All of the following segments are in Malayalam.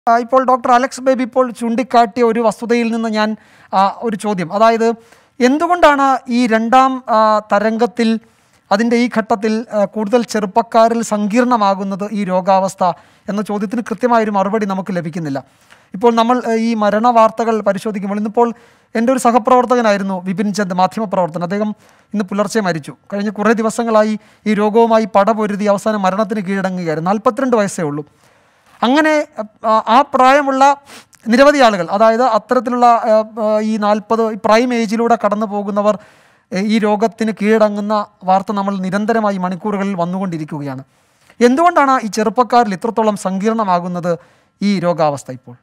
ആ, ഇപ്പോൾ ഡോക്ടർ അലക്സ് ബേബി ഇപ്പോൾ ചൂണ്ടിക്കാട്ടിയ ഒരു വസ്തുതയിൽ നിന്ന് ഞാൻ ആ, ഒരു ചോദ്യം അതായത് എന്തുകൊണ്ടാണ് ഈ രണ്ടാം ആ, തരംഗത്തിൽ അതിൻ്റെ ഈ ഘട്ടത്തിൽ ആ, കൂടുതൽ ചെറുപ്പക്കാരിൽ സങ്കീർണമാകുന്നത് ഈ രോഗാവസ്ഥ എന്ന ചോദ്യത്തിന് കൃത്യമായൊരു മറുപടി നമുക്ക് ലഭിക്കുന്നില്ല ഇപ്പോൾ നമ്മൾ ആ, ഈ മരണ വാർത്തകൾ പരിശോധിക്കുമ്പോൾ ഇന്നിപ്പോൾ എൻ്റെ ഒരു സഹപ്രവർത്തകനായിരുന്നു വിപിൻ ചന്ദ് മാധ്യമപ്രവർത്തകൻ അദ്ദേഹം ഇന്ന് പുലർച്ചെ മരിച്ചു കഴിഞ്ഞ കുറേ ദിവസങ്ങളായി ഈ രോഗവുമായി പടപൊരുതി അവസാനം മരണത്തിന് കീഴടങ്ങുകയായിരുന്നു നാൽപ്പത്തിരണ്ട് വയസ്സേ ഉള്ളൂ അങ്ങനെ ആ, ആ പ്രായമുള്ള നിരവധി ആളുകൾ അതായത് അത്തരത്തിലുള്ള ആ, ആ, ഈ നാൽപ്പത് പ്രൈം ഏജിലൂടെ കടന്നു പോകുന്നവർ ഏ, ഈ രോഗത്തിന് കീഴടങ്ങുന്ന വാർത്ത നമ്മൾ നിരന്തരമായി മണിക്കൂറുകളിൽ വന്നുകൊണ്ടിരിക്കുകയാണ് എന്തുകൊണ്ടാണ് ഈ ചെറുപ്പക്കാരിൽ ഇത്രത്തോളം സങ്കീർണമാകുന്നത് ഈ രോഗാവസ്ഥ ഇപ്പോൾ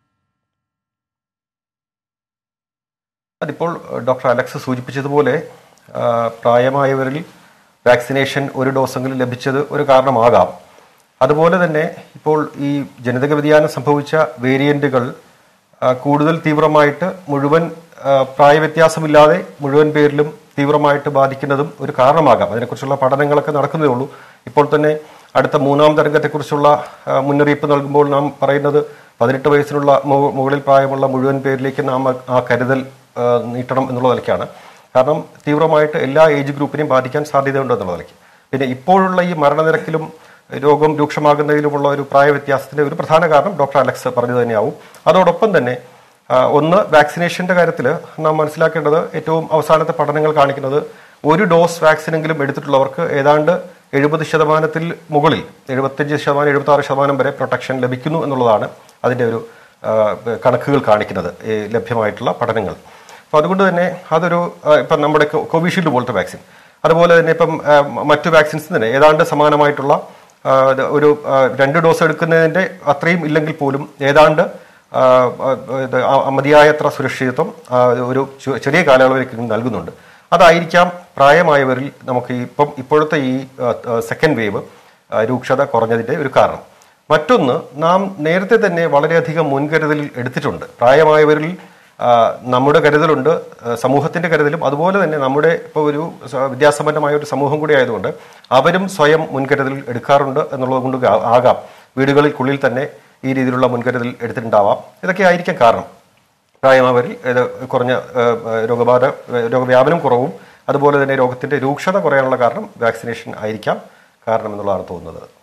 അതിപ്പോൾ ഡോക്ടർ അലക്സ് സൂചിപ്പിച്ചതുപോലെ ആ, പ്രായമായവരിൽ വാക്സിനേഷൻ ഒരു ഡോസെങ്കിലും ലഭിച്ചത് ഒരു കാരണമാകാം അതുപോലെ തന്നെ ഇപ്പോൾ ഈ ജനിതക വ്യതിയാനം സംഭവിച്ച വേരിയന്റുകൾ ആ, കൂടുതൽ തീവ്രമായിട്ട് മുഴുവൻ ആ, പ്രായവ്യത്യാസമില്ലാതെ മുഴുവൻ പേരിലും തീവ്രമായിട്ട് ബാധിക്കുന്നതും ഒരു കാരണമാകാം അതിനെക്കുറിച്ചുള്ള പഠനങ്ങളൊക്കെ നടക്കുന്നതേ ഉള്ളൂ ഇപ്പോൾ തന്നെ അടുത്ത മൂന്നാം തരംഗത്തെക്കുറിച്ചുള്ള ആ, മുന്നറിയിപ്പ് നൽകുമ്പോൾ നാം പറയുന്നത് പതിനെട്ട് വയസ്സിനുള്ള മു- മുകളിൽ പ്രായമുള്ള മുഴുവൻ പേരിലേക്ക് നാം ആ- ആ കരുതൽ ആ, നീട്ടണം എന്നുള്ള നിലയ്ക്കാണ് കാരണം തീവ്രമായിട്ട് എല്ലാ ഏജ് ഗ്രൂപ്പിനെയും ബാധിക്കാൻ സാധ്യതയുണ്ട് എന്നുള്ള നിലയ്ക്ക് പിന്നെ ഇപ്പോഴുള്ള ഈ മരണനിരക്കിലും രോഗം രൂക്ഷമാകുന്നതിലുമുള്ള ഒരു പ്രായ വ്യത്യാസത്തിന്റെ ഒരു പ്രധാന കാരണം ഡോക്ടർ അലക്സ് പറഞ്ഞു തന്നെയാവും അതോടൊപ്പം തന്നെ ആ, ഒന്ന് വാക്സിനേഷന്റെ കാര്യത്തിൽ നാം മനസ്സിലാക്കേണ്ടത് ഏറ്റവും അവസാനത്തെ പഠനങ്ങൾ കാണിക്കുന്നത് ഒരു ഡോസ് വാക്സിനെങ്കിലും എടുത്തിട്ടുള്ളവർക്ക് ഏതാണ്ട് എഴുപത് ശതമാനത്തിൽ മുകളിൽ എഴുപത്തഞ്ച് ശതമാനം എഴുപത്തി ആറ് ശതമാനം വരെ പ്രൊട്ടക്ഷൻ ലഭിക്കുന്നു എന്നുള്ളതാണ് അതിന്റെ ഒരു ആ, കണക്കുകൾ കാണിക്കുന്നത് ഈ ലഭ്യമായിട്ടുള്ള പഠനങ്ങൾ അപ്പോൾ അതുകൊണ്ട് തന്നെ അതൊരു ആ, ഇപ്പം നമ്മുടെ കോ- കോവിഷീൽഡ് പോലത്തെ വാക്സിൻ അതുപോലെ തന്നെ ഇപ്പം ആ, മറ്റു വാക്സിൻസ് തന്നെ ഏതാണ്ട് സമാനമായിട്ടുള്ള ആ, ഇത് ഒരു ആ, രണ്ട് ഡോസ് എടുക്കുന്നതിന്റെ അത്രയും ഇല്ലെങ്കിൽ പോലും ഏതാണ്ട് ആ, ആ, ഇത് ആ- മതിയായത്ര സുരക്ഷിതത്വം ആ, ഒരു ചെ- ചെറിയ കാലയളവിലേക്ക് നൽകുന്നുണ്ട് അതായിരിക്കാം പ്രായമായവരിൽ നമുക്ക് ഈ ഇപ്പം ഇപ്പോഴത്തെ ഈ സെക്കൻഡ് വേവ് രൂക്ഷത കുറഞ്ഞതിന്റെ ഒരു കാരണം മറ്റൊന്ന് നാം നേരത്തെ തന്നെ വളരെയധികം മുൻകരുതൽ എടുത്തിട്ടുണ്ട് പ്രായമായവരിൽ ആ, നമ്മുടെ കരുതലുണ്ട് ആ, സമൂഹത്തിന്റെ കരുതലും അതുപോലെ തന്നെ നമ്മുടെ ഇപ്പോൾ ഒരു സ- വിദ്യാസമ്പന്നമായ ഒരു സമൂഹം കൂടി ആയതുകൊണ്ട് അവരും സ്വയം മുൻകരുതൽ എടുക്കാറുണ്ട് എന്നുള്ളത് കൊണ്ട് ആ- ആകാം വീടുകൾക്കുള്ളിൽ തന്നെ ഈ രീതിയിലുള്ള മുൻകരുതൽ എടുത്തിട്ടുണ്ടാവാം ഇതൊക്കെ ആയിരിക്കാം കാരണം പ്രായമായവരിൽ ഇത് കുറഞ്ഞ ആ, ആ, രോഗബാധ ആ, രോഗവ്യാപനം കുറവും അതുപോലെ തന്നെ രോഗത്തിന്റെ രൂക്ഷത കുറയാനുള്ള കാരണം വാക്സിനേഷൻ ആയിരിക്കാം കാരണം എന്നുള്ളതാണ് തോന്നുന്നത്